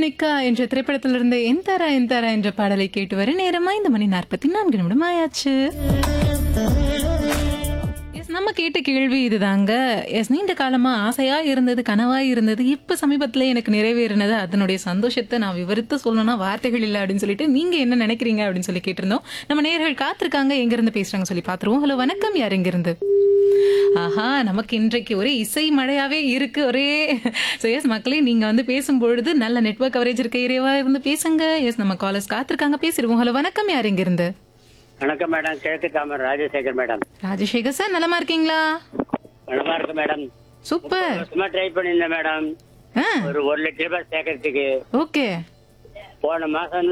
நிக்கா என்ற திரைப்படத்திலிருந்து எந்தாரா எந்தாரா என்ற பாடலை கேட்டு வர நேரமா இந்த மணி நாற்பத்தி நான்கு நிமிடம் ஆயாச்சு Yes, நம்ம கேட்ட கேள்வி இதுதாங்க எஸ் நீண்ட காலமா ஆசையா இருந்தது கனவா இருந்தது இப்ப சமீபத்துல எனக்கு நிறைவேறினது அதனுடைய சந்தோஷத்தை நான் விவரித்து சொல்லணும்னா வார்த்தைகள் இல்லை அப்படின்னு சொல்லிட்டு நீங்க என்ன நினைக்கிறீங்க அப்படின்னு சொல்லி கேட்டிருந்தோம் நம்ம நேர்கள் காத்திருக்காங்க எங்க இருந்து பேசுறாங்க சொல்லி பாத்துருவோம் ஹலோ வணக்கம் யார் எங்க இருந்து ஆஹா நமக்கு இன்றைக்கு ஒரே இசை மழையாவே இருக்கு ஒரே ஸோ எஸ் மக்களே நீங்க வந்து பேசும்பொழுது நல்ல நெட்வொர்க் கவரேஜ் இருக்க ஏரியாவா இருந்து பேசுங்க எஸ் நம்ம காலர்ஸ் காத்திருக்காங்க பேசிடுவோம் ஹலோ வணக்கம் யார் எங்க இருந்து வணக்கம் மேடம் கிழக்கு தாமர் ராஜசேகர் மேடம் ராஜசேகர் சார் நலமா இருக்கீங்களா நலமா இருக்கு மேடம் சூப்பர் சும்மா ட்ரை பண்ணியிருந்தேன் மேடம் ஆ ஒரு ஒரு லட்சம் ரூபாய் சேர்க்கறதுக்கு ஓகே போன மாசம்